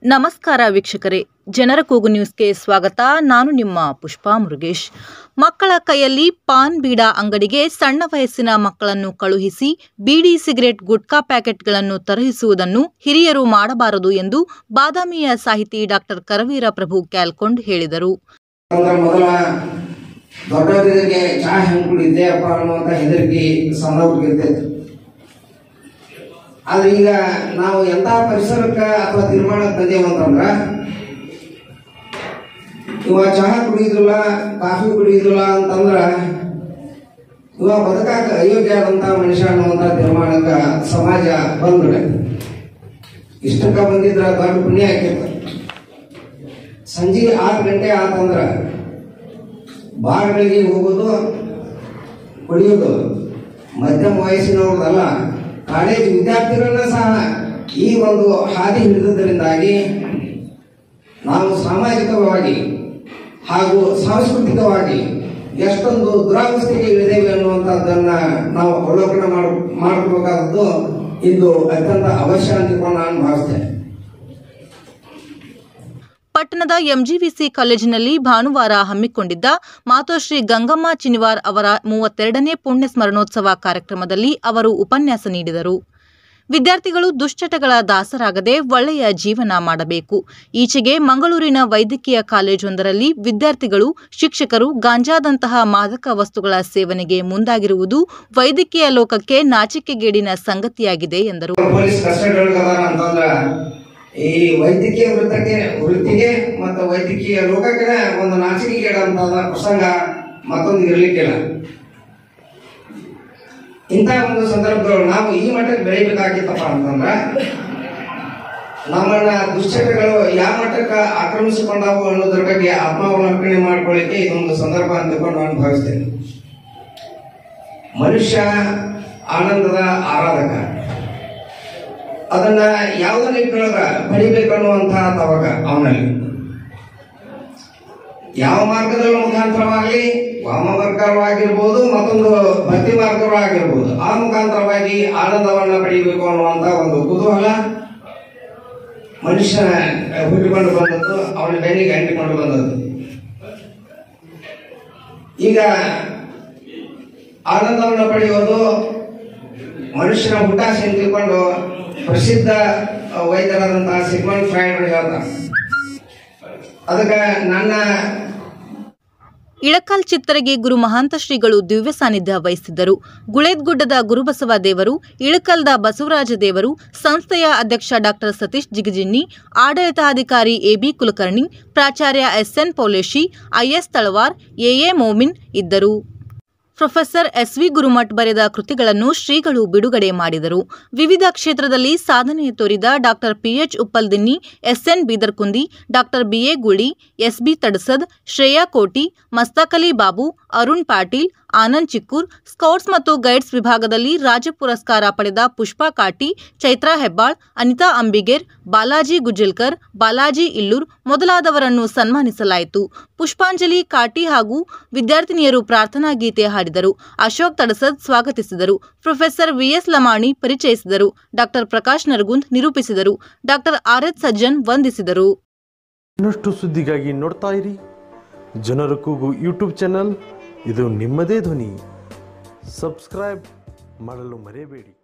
ನಮಸ್ಕಾರ ವೀಕ್ಷಕರೇ ಜನರ ಕೂಗು ನ್ಯೂಸ್ಗೆ ಸ್ವಾಗತ ನಾನು ನಿಮ್ಮ ಪುಷ್ಪಾ ಮುರುಗೇಶ್ ಮಕ್ಕಳ ಕೈಯಲ್ಲಿ ಪಾನ್ ಬೀಡಾ ಅಂಗಡಿಗೆ ಸಣ್ಣ ವಯಸ್ಸಿನ ಮಕ್ಕಳನ್ನು ಕಳುಹಿಸಿ ಬೀಡಿ ಸಿಗರೆಟ್ ಗುಟ್ಕಾ ಪ್ಯಾಕೆಟ್ಗಳನ್ನು ತರಹಿಸುವುದನ್ನು ಹಿರಿಯರು ಮಾಡಬಾರದು ಎಂದು ಬಾದಾಮಿಯ ಸಾಹಿತಿ ಡಾಕ್ಟರ್ ಕರವೀರ ಪ್ರಭು ಕ್ಯಾಲ್ಕೊಂಡ್ ಹೇಳಿದರು ಅಂದ್ರೆ ಮೊದಲ ದೊಡ್ಡವರಿಗೆ ಚಹಾ ಹೆಂಗ್ ಕುಡಿದ್ದೇಪ್ಪ ಅನ್ನುವಂತ ಹೆದರಿಕೆ ಸಣ್ಣವ್ರಿಗೆ ಇರ್ತೈತಿ ಆದ್ರೆ ಈಗ ನಾವು ಎಂತ ಪರಿಸರಕ್ಕ ಅಥವಾ ತೀರ್ಮಾನಕ್ಕೆ ಬಂದೇವು ಅಂತಂದ್ರ ಇವ ಚಹಾ ಕುಡಿಯುದಿಲ್ಲ ಕಾಫಿ ಕುಡಿಯುದಿಲ್ಲ ಅಂತಂದ್ರ ಇವ ಬದುಕಾಕ ಅಯೋಗ್ಯ ಆದಂತ ಮನುಷ್ಯ ಅನ್ನುವಂತ ತೀರ್ಮಾನಕ್ಕ ಸಮಾಜ ಬಂದ್ಬಿಡ ಇಷ್ಟಕ್ಕ ಬಂದಿದ್ರ ದೊಡ್ಡ ಪುಣ್ಯ ಆಕೈತ ಸಂಜೆ ಆರು ಗಂಟೆ ಆತಂದ್ರ ಬಾರ್ಗಳಿಗೆ ಹೋಗೋದು ಕುಡಿಯೋದು ಮಧ್ಯಮ ವಯಸ್ಸಿನವ್ರದಲ್ಲ ಕಾಲೇಜ್ ವಿದ್ಯಾರ್ಥಿಗಳನ್ನ ಸಹ ಈ ಒಂದು ಹಾದಿ ಹಿಡಿದುದರಿಂದಾಗಿ ನಾವು ಸಾಮಾಜಿಕವಾಗಿ ಹಾಗೂ ಸಾಂಸ್ಕೃತಿಕವಾಗಿ ಎಷ್ಟೊಂದು ದುರಾವಸ್ಥೆಗೆ ಇಳಿದೇವೆ ಅನ್ನುವಂಥದ್ದನ್ನ ನಾವು ಅವಲೋಕನ ಮಾಡ್ ಮಾಡ್ಕೋಬೇಕಾದದ್ದು ಇದು ಅತ್ಯಂತ ಅವಶ್ಯ ಅಂತಿಕೊಂಡು ನಾನು ಭಾವಿಸ್ತೇನೆ ಪಟ್ಟಣದ ಎಂಜಿವಿಸಿ ಕಾಲೇಜಿನಲ್ಲಿ ಭಾನುವಾರ ಹಮ್ಮಿಕೊಂಡಿದ್ದ ಮಾತೋಶ್ರೀ ಗಂಗಮ್ಮ ಚಿನಿವಾರ್ ಅವರ ಮೂವತ್ತೆರಡನೇ ಪುಣ್ಯ ಸ್ಮರಣೋತ್ಸವ ಕಾರ್ಯಕ್ರಮದಲ್ಲಿ ಅವರು ಉಪನ್ಯಾಸ ನೀಡಿದರು ವಿದ್ಯಾರ್ಥಿಗಳು ದುಶ್ಚಟಗಳ ದಾಸರಾಗದೆ ಒಳ್ಳೆಯ ಜೀವನ ಮಾಡಬೇಕು ಈಚೆಗೆ ಮಂಗಳೂರಿನ ವೈದ್ಯಕೀಯ ಕಾಲೇಜೊಂದರಲ್ಲಿ ವಿದ್ಯಾರ್ಥಿಗಳು ಶಿಕ್ಷಕರು ಗಾಂಜಾದಂತಹ ಮಾದಕ ವಸ್ತುಗಳ ಸೇವನೆಗೆ ಮುಂದಾಗಿರುವುದು ವೈದ್ಯಕೀಯ ಲೋಕಕ್ಕೆ ನಾಚಿಕೆಗೇಡಿನ ಸಂಗತಿಯಾಗಿದೆ ಎಂದರು ಪೊಲೀಸ್ ಕಸ್ಟಡಿ ಅದಾರ ಅಂತಂದ್ರ ಈ ವೈದ್ಯಕೀಯ ವೃತ್ತಕ್ಕೆ ವೃತ್ತಿಗೆ ಮತ್ತು ವೈದ್ಯಕೀಯ ಲೋಕಕ್ಕೆ ಒಂದು ನಾಚಿಕೆಗೇಡಂತಾದ ಪ್ರಸಂಗ ಮತ್ತೊಂದು ಇರ್ಲಿಕ್ಕಿಲ್ಲ ಇಂಥ ಒಂದು ಸಂದರ್ಭಗಳು ನಾವು ಈ ಮಟ್ಟಕ್ಕೆ ಬೆಳಿಬೇಕಾಗಿತ್ತಪ್ಪ ಅಂತಂದ್ರ ನಮ್ಮನ್ನ ದುಶ್ಚಟಗಳು ಯಾವ ಮಟ್ಟಕ್ಕೆ ಆಕ್ರಮಿಸಿಕೊಂಡಾವು ಅನ್ನೋದ್ರ ಬಗ್ಗೆ ಆತ್ಮಾವಲೋಕನೆ ಮಾಡ್ಕೊಳ್ಳಿಕ್ಕೆ ಇದೊಂದು ಸಂದರ್ಭ ಅಂತಕೊಂಡು ನಾನು ಭಾವಿಸ್ತೇನೆ ಮನುಷ್ಯ ಆನಂದದ ಆರಾಧಕ ಅದನ್ನ ಯಾವುದೇ ನಿಟ್ಟಿನೊಳಗ ಪಡಿಬೇಕನ್ನುವಂತಹ ತವಕ ಅವನಲ್ಲಿ ಯಾವ ಮಾರ್ಗದ ಮುಖಾಂತರವಾಗಿ ವಾಮ ಮಾರ್ಗವಾಗಿರ್ಬೋದು ಮತ್ತೊಂದು ಭಕ್ತಿ ಮಾರ್ಗವಾಗಿರ್ಬೋದು ಆ ಮುಖಾಂತರವಾಗಿ ಆನಂದವನ್ನ ಪಡಿಬೇಕು ಅನ್ನುವಂತ ಒಂದು ಕುತೂಹಲ ಮನುಷ್ಯನ ಹುಟ್ಟಿಕೊಂಡು ಬಂದದ್ದು ಅವನ ಬೆನ್ನಿಗೆ ಅಂಟಿಕೊಂಡು ಬಂದದ್ದು ಈಗ ಆನಂದವನ್ನು ಪಡೆಯುವುದು ಮನುಷ್ಯನ ಹುಟ್ಟಾಸೆ ತಿಳ್ಕೊಂಡು ಪ್ರಸಿದ್ಧ ವೈದ್ಯರಾದಂತಹ ಸಿಗ್ಮಂಡ್ ಫ್ರೈಡ್ ಹೇಳ್ತಾರೆ ಅದಕ್ಕೆ ನನ್ನ ಇಳಕಲ್ ಚಿತ್ತರಗಿ ಗುರು ಮಹಾಂತ ಶ್ರೀಗಳು ದಿವ್ಯ ಸಾನ್ನಿಧ್ಯ ವಹಿಸಿದ್ದರು ಗುಳೇದ್ಗುಡ್ಡದ ಗುರುಬಸವ ದೇವರು ಇಳಕಲ್ದ ಬಸವರಾಜ ದೇವರು ಸಂಸ್ಥೆಯ ಅಧ್ಯಕ್ಷ ಡಾಕ್ಟರ್ ಸತೀಶ್ ಜಿಗಜಿನ್ನಿ ಆಡಳಿತಾಧಿಕಾರಿ ಎಬಿ ಕುಲಕರ್ಣಿ ಪ್ರಾಚಾರ್ಯ ಎಸ್ಎನ್ ಪೌಲೇಶಿ ಐಎಸ್ ತಳವಾರ್ ಎಎ ಮೋಮಿನ್ ಇದ್ದರು ಪ್ರೊಫೆಸರ್ ಎಸ್ವಿ ಗುರುಮಠ್ ಬರೆದ ಕೃತಿಗಳನ್ನು ಶ್ರೀಗಳು ಬಿಡುಗಡೆ ಮಾಡಿದರು ವಿವಿಧ ಕ್ಷೇತ್ರದಲ್ಲಿ ಸಾಧನೆ ತೋರಿದ doctor P H Uppaldinni S N Bidarkundi doctor B A Guli S B Tadasad Shreya Koti Mastakali Babu Arun Patil Anand Chikkur scouts ಮತ್ತು ಗೈಡ್ಸ್ ವಿಭಾಗದಲ್ಲಿ ರಾಜ್ಯ ಪುರಸ್ಕಾರ ಪಡೆದ ಪುಷ್ಪಾ ಕಾಟಿ ಚೈತ್ರಾ ಹೆಬ್ಬಾಳ್ ಅನಿತಾ ಅಂಬಿಗೇರ್ ಬಾಲಾಜಿ ಗುಜ್ಜಲ್ಕರ್ ಬಾಲಾಜಿ ಇಲ್ಲೂರ್ ಮೊದಲಾದವರನ್ನು ಸನ್ಮಾನಿಸಲಾಯಿತು ಪುಷ್ಪಾಂಜಲಿ ಕಾಟಿ ಹಾಗೂ ವಿದ್ಯಾರ್ಥಿನಿಯರು ಪ್ರಾರ್ಥನಾ ಗೀತೆ ಹಾಡಿದರು ಅಶೋಕ್ ತಡಸದ್ ಸ್ವಾಗತಿಸಿದರು ಪ್ರೊಫೆಸರ್ ವಿಎಸ್ ಲಮಾಣಿ ಪರಿಚಯಿಸಿದರು ಡಾಕ್ಟರ್ ಪ್ರಕಾಶ್ ನರಗುಂದ್ ನಿರೂಪಿಸಿದರು ಡಾಕ್ಟರ್ ಆರ್ಎಚ್ ಸಜ್ಜನ್ ವಂದಿಸಿದರು ಇನ್ನಷ್ಟು ಸುದ್ದಿಗಾಗಿ ನೋಡ್ತಾ ಇರಿ ಜನರ ಕೂಗು ಯೂಟ್ಯೂಬ್ ಚಾನಲ್ ಇದು ನಿಮ್ಮದೇ ಧ್ವನಿ ಸಬ್ಸ್ಕ್ರೈಬ್ ಮಾಡಲು ಮರೆಯಬೇಡಿ